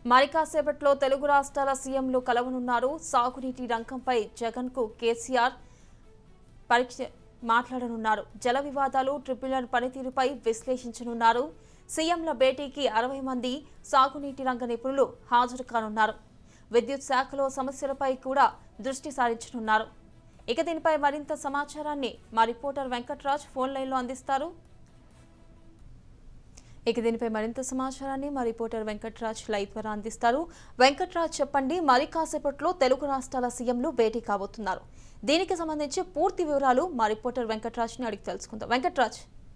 మరి కాసేపట్లో తెలుగు రాష్ట్రాల సీఎంలు కలవనున్నారు సాగునీటి రంగంపై జగన్ కు కేసీఆర్ పరీక్ష మాట్లాడనున్నారు జల వివాదాలు ట్రిబ్యునల్ పనితీరుపై విశ్లేషించనున్నారు సీఎంల భేటీకి అరవై మంది సాగునీటి రంగ నిపుణులు హాజరు కానున్నారు విద్యుత్ శాఖలో సమస్యలపై కూడా దృష్టి సారించనున్నారు ఇక దీనిపై మరింత సమాచారాన్ని మా రిపోర్టర్ వెంకట్రాజ్ ఫోన్ లైన్లో అందిస్తారు ఇక దీనిపై మరింత సమాచారాన్ని మా రిపోర్టర్ వెంకట్రాజ్ లైవ్ ద్వారా అందిస్తారు వెంకట్రాజ్ చెప్పండి మరి కాసేపట్లో తెలుగు రాష్ట్రాల సీఎంలు భేటీ కాబోతున్నారు దీనికి సంబంధించి పూర్తి వివరాలు మా రిపోర్టర్ వెంకట్రాజ్ని అడిగి తెలుసుకుందాం వెంకట్రాజ్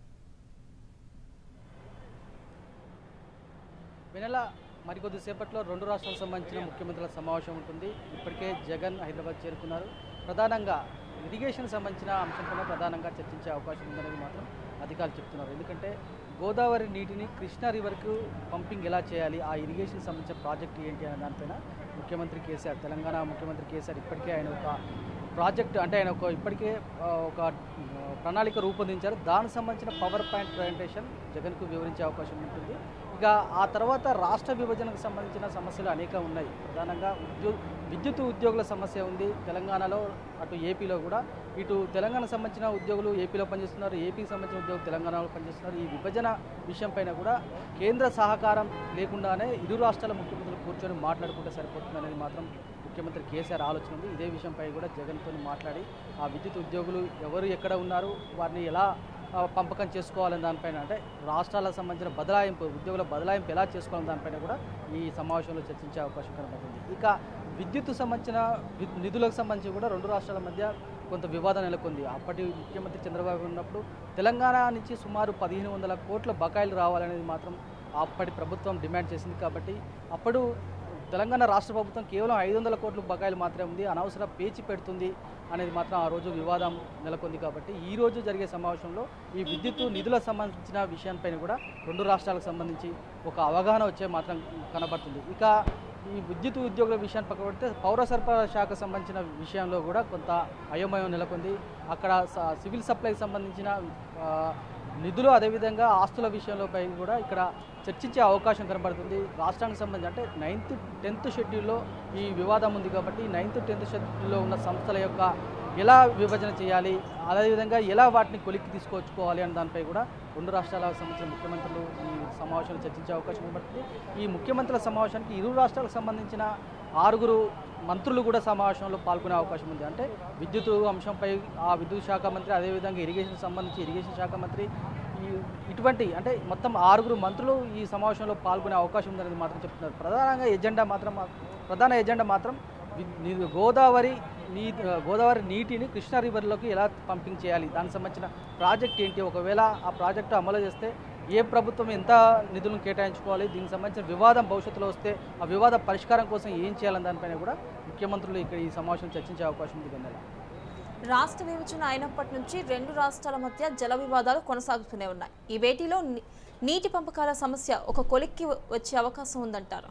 వెనెల మరికొద్ది సేపట్లో రెండు రాష్ట్రాలకు సంబంధించిన ముఖ్యమంత్రుల సమావేశం ఉంటుంది ఇప్పటికే జగన్ హైదరాబాద్ చేరుకున్నారు ప్రధానంగా ఇరిగేషన్ సంబంధించిన అంశంపైన ప్రధానంగా చర్చించే అవకాశం ఉందనేది మాత్రం అధికారులు చెప్తున్నారు ఎందుకంటే గోదావరి నీటిని కృష్ణా రివర్కు పంపింగ్ ఎలా చేయాలి ఆ ఇరిగేషన్ సంబంధించిన ప్రాజెక్ట్ ఏంటి అనే దానిపైన ముఖ్యమంత్రి కేసీఆర్ తెలంగాణ ముఖ్యమంత్రి కేసీఆర్ ఇప్పటికే ఆయన ఒక ప్రాజెక్ట్ అంటే ఆయన ఒక ఇప్పటికే ఆ, ఒక ఆ, ప్రణాళిక రూపొందించారు దానికి సంబంధించిన పవర్ పాయింట్ ప్రజెంటేషన్ జగన్కు వివరించే అవకాశం ఉంటుంది ఇక ఆ తర్వాత రాష్ట్ర విభజనకు సంబంధించిన సమస్యలు అనేక ఉన్నాయి ప్రధానంగా ఉద్యో విద్యుత్ ఉద్యోగుల సమస్య ఉంది తెలంగాణలో అటు ఏపీలో కూడా ఇటు తెలంగాణ సంబంధించిన ఉద్యోగులు ఏపీలో పనిచేస్తున్నారు ఏపీకి సంబంధించిన ఉద్యోగులు తెలంగాణలో పనిచేస్తున్నారు ఈ విభజన విషయం పైన కూడా కేంద్ర సహకారం లేకుండానే ఇరు రాష్ట్రాల ముఖ్యమంత్రులు కూర్చొని మాట్లాడుకుంటే సరిపోతుంది అనేది మాత్రం ముఖ్యమంత్రి కేసీఆర్ ఆలోచన ఉంది ఇదే విషయంపై కూడా జగన్తో మాట్లాడి ఆ విద్యుత్ ఉద్యోగులు ఎవరు ఎక్కడ ఉన్నారు వారిని ఎలా ఆ, పంపకం చేసుకోవాలని దానిపైన అంటే రాష్ట్రాలకు సంబంధించిన బదలాయింపు ఉద్యోగుల బదలాయింపు ఎలా చేసుకోవాలని దానిపైన కూడా ఈ సమావేశంలో చర్చించే అవకాశం కనబడుతుంది ఇక విద్యుత్ సంబంధించిన వి- నిధులకు సంబంధించి కూడా రెండు రాష్ట్రాల మధ్య కొంత వివాదం నెలకొంది అప్పటి ముఖ్యమంత్రి చంద్రబాబు ఉన్నప్పుడు తెలంగాణ నుంచి సుమారు పదిహేను వందల కోట్ల బకాయిలు రావాలనేది మాత్రం అప్పటి ప్రభుత్వం డిమాండ్ చేసింది కాబట్టి అప్పుడు తెలంగాణ రాష్ట్ర ప్రభుత్వం కేవలం ఐదు వందల కోట్ల బకాయిలు మాత్రమే ఉంది అనవసర పేచి పెడుతుంది అనేది మాత్రం ఆ రోజు వివాదం నెలకొంది కాబట్టి ఈ రోజు జరిగే సమావేశంలో ఈ విద్యుత్ నిధులకు సంబంధించిన విషయాలపైన కూడా రెండు రాష్ట్రాలకు సంబంధించి ఒక అవగాహన వచ్చే మాత్రం కనబడుతుంది ఇక ఈ విద్యుత్ ఉద్యోగుల విషయాన్ని పక్కన పెడితే పౌర సరఫరా శాఖ సంబంధించిన విషయంలో కూడా కొంత అయోమయం నెలకొంది అక్కడ స- సివిల్ సప్లైకి సంబంధించిన ఆ, నిధులు అదేవిధంగా ఆస్తుల విషయంలో పై కూడా ఇక్కడ చర్చించే అవకాశం కనబడుతుంది రాష్ట్రానికి సంబంధించి అంటే నైన్త్ టెన్త్ షెడ్యూల్లో ఈ వివాదం ఉంది కాబట్టి నైన్త్ టెన్త్ షెడ్యూల్లో ఉన్న సంస్థల యొక్క ఎలా విభజన చేయాలి అదేవిధంగా ఎలా వాటిని కొలిక్కి తీసుకొచ్చుకోవాలి అనే దానిపై కూడా రెండు రాష్ట్రాలకు సంబంధించిన ముఖ్యమంత్రులు ఈ సమావేశంలో చర్చించే అవకాశం కనబడుతుంది ఈ ముఖ్యమంత్రుల సమావేశానికి ఇరు రాష్ట్రాలకు సంబంధించిన ఆరుగురు మంత్రులు కూడా సమావేశంలో పాల్గొనే అవకాశం ఉంది అంటే విద్యుత్ అంశంపై ఆ విద్యుత్ శాఖ మంత్రి అదేవిధంగా ఇరిగేషన్ సంబంధించి ఇరిగేషన్ శాఖ మంత్రి ఈ ఇటువంటి అంటే మొత్తం ఆరుగురు మంత్రులు ఈ సమావేశంలో పాల్గొనే అవకాశం ఉందనేది మాత్రం చెప్తున్నారు ప్రధానంగా ఎజెండా మాత్రం ప్రధాన ఎజెండా మాత్రం వి- ని- గోదావరి నీ గోదావరి నీటిని కృష్ణా రివర్లోకి ఎలా పంపింగ్ చేయాలి దానికి సంబంధించిన ప్రాజెక్ట్ ఏంటి ఒకవేళ ఆ ప్రాజెక్టు అమలు చేస్తే ఏ ప్రభుత్వం ఎంత నిధులను కేటాయించుకోవాలి దీనికి సంబంధించిన వివాదం భవిష్యత్తులో వస్తే ఆ వివాద పరిష్కారం కోసం ఏం చేయాలని దానిపైన కూడా ముఖ్యమంత్రులు ఇక్కడ ఈ సమావేశం చర్చించే అవకాశం ఉంది గందల రాష్ట్ర విభజన అయినప్పటి నుంచి రెండు రాష్ట్రాల మధ్య జల వివాదాలు కొనసాగుతూనే ఉన్నాయి ఈ భేటీలో ని- నీటి పంపకాల సమస్య ఒక కొలిక్కి వచ్చే అవకాశం ఉందంటారు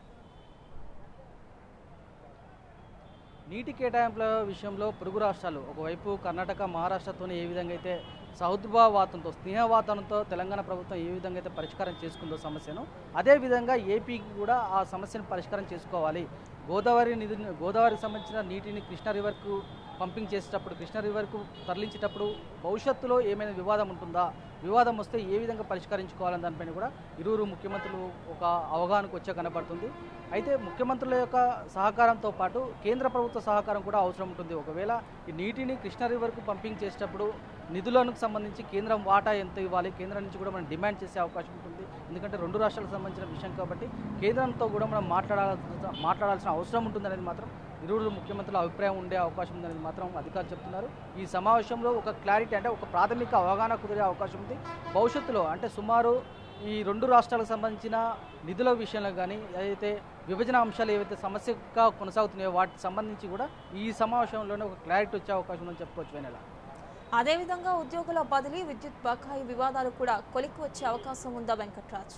నీటి కేటాయింపుల విషయంలో పొరుగు రాష్ట్రాలు ఒకవైపు కర్ణాటక మహారాష్ట్రతోనే ఏ విధంగా అయితే సౌద్భావాతంతో స్నేహవాతంతో తెలంగాణ ప్రభుత్వం ఏ విధంగా అయితే పరిష్కారం చేసుకుందో సమస్యను అదేవిధంగా ఏపీకి కూడా ఆ సమస్యను పరిష్కారం చేసుకోవాలి గోదావరి నిధి గోదావరికి సంబంధించిన నీటిని కృష్ణా రివర్కు పంపింగ్ చేసేటప్పుడు కృష్ణా రివర్కు తరలించేటప్పుడు భవిష్యత్తులో ఏమైనా వివాదం ఉంటుందా వివాదం వస్తే ఏ విధంగా పరిష్కరించుకోవాలని దానిపైన కూడా ఇరువురు ముఖ్యమంత్రులు ఒక అవగాహనకు వచ్చే కనబడుతుంది అయితే ముఖ్యమంత్రుల యొక్క సహకారంతో పాటు కేంద్ర ప్రభుత్వ సహకారం కూడా అవసరం ఉంటుంది ఒకవేళ ఈ నీటిని కృష్ణా రివర్కు పంపింగ్ చేసేటప్పుడు నిధులకు సంబంధించి కేంద్రం వాటా ఎంత ఇవ్వాలి కేంద్రం నుంచి కూడా మనం డిమాండ్ చేసే అవకాశం ఉంటుంది ఎందుకంటే రెండు రాష్ట్రాలకు సంబంధించిన విషయం కాబట్టి కేంద్రంతో కూడా మనం మాట్లాడాల్సిన మాట్లాడాల్సిన అవసరం ఉంటుందనేది మాత్రం ఇరువురు ముఖ్యమంత్రుల అభిప్రాయం ఉండే అవకాశం ఉందనేది మాత్రం అధికారులు చెప్తున్నారు ఈ సమావేశంలో ఒక క్లారిటీ అంటే ఒక ప్రాథమిక అవగాహన కుదిరే అవకాశం ఉంది భవిష్యత్తులో అంటే సుమారు ఈ రెండు రాష్ట్రాలకు సంబంధించిన నిధుల విషయంలో కానీ ఏదైతే విభజన అంశాలు ఏవైతే సమస్యగా కొనసాగుతున్నాయో వాటికి సంబంధించి కూడా ఈ సమావేశంలోనే ఒక క్లారిటీ వచ్చే అవకాశం ఉందని చెప్పుకోవచ్చు వెనెల అదేవిధంగా ఉద్యోగుల బదిలీ విద్యుత్ బకాయి వివాదాలు కూడా కొలిక్కి వచ్చే అవకాశం ఉందా వెంకట్రాజ్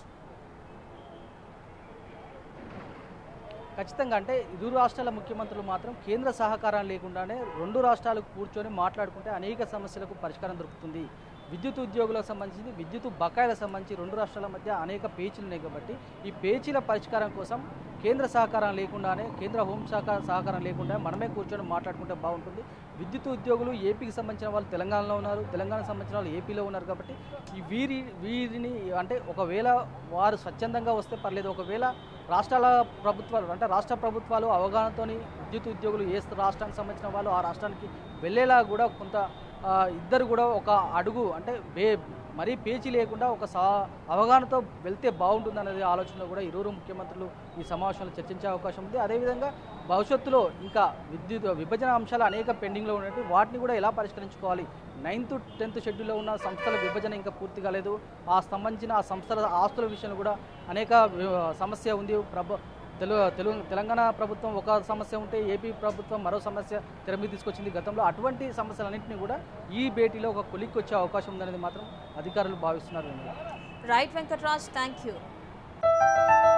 ఖచ్చితంగా అంటే ఇరు రాష్ట్రాల ముఖ్యమంత్రులు మాత్రం కేంద్ర సహకారం లేకుండానే రెండు రాష్ట్రాలు కూర్చొని మాట్లాడుకుంటే అనేక సమస్యలకు పరిష్కారం దొరుకుతుంది విద్యుత్ ఉద్యోగులకు సంబంధించి విద్యుత్ బకాయిలకు సంబంధించి రెండు రాష్ట్రాల మధ్య అనేక పేచీలు ఉన్నాయి కాబట్టి ఈ పేచీల పరిష్కారం కోసం కేంద్ర సహకారం లేకుండానే కేంద్ర హోంశాఖ సహకారం లేకుండా మనమే కూర్చొని మాట్లాడుకుంటే బాగుంటుంది విద్యుత్ ఉద్యోగులు ఏపీకి సంబంధించిన వాళ్ళు తెలంగాణలో ఉన్నారు తెలంగాణకు సంబంధించిన వాళ్ళు ఏపీలో ఉన్నారు కాబట్టి ఈ వీరి వీరిని అంటే ఒకవేళ వారు స్వచ్ఛందంగా వస్తే పర్లేదు ఒకవేళ రాష్ట్రాల ప్రభుత్వాలు అంటే రాష్ట్ర ప్రభుత్వాలు అవగాహనతోని విద్యుత్ ఉద్యోగులు ఏ రాష్ట్రానికి సంబంధించిన వాళ్ళు ఆ రాష్ట్రానికి వెళ్ళేలా కూడా కొంత ఆ, ఇద్దరు కూడా ఒక అడుగు అంటే బే మరీ పేచీ లేకుండా ఒక సా అవగాహనతో వెళ్తే బాగుంటుంది అనేది ఆలోచనలో కూడా ఇరువురు ముఖ్యమంత్రులు ఈ సమావేశంలో చర్చించే అవకాశం ఉంది అదేవిధంగా భవిష్యత్తులో ఇంకా విద్యుత్ విభజన అంశాలు అనేక పెండింగ్లో ఉన్నట్టు వాటిని కూడా ఎలా పరిష్కరించుకోవాలి నైన్త్ టెన్త్ షెడ్యూల్లో ఉన్న సంస్థల విభజన ఇంకా పూర్తి కాలేదు ఆ సంబంధించిన ఆ సంస్థల ఆస్తుల విషయంలో కూడా అనేక వి- సమస్య ఉంది ప్రభు తెలు తెలుగు తెలంగాణ ప్రభుత్వం ఒక సమస్య ఉంటే ఏపీ ప్రభుత్వం మరో సమస్య తెర మీద తీసుకొచ్చింది గతంలో అటువంటి సమస్యలన్నింటినీ కూడా ఈ భేటీలో ఒక కొలిక్కి వచ్చే అవకాశం ఉందనేది మాత్రం అధికారులు భావిస్తున్నారు Vennela. Right Venkatraj thank you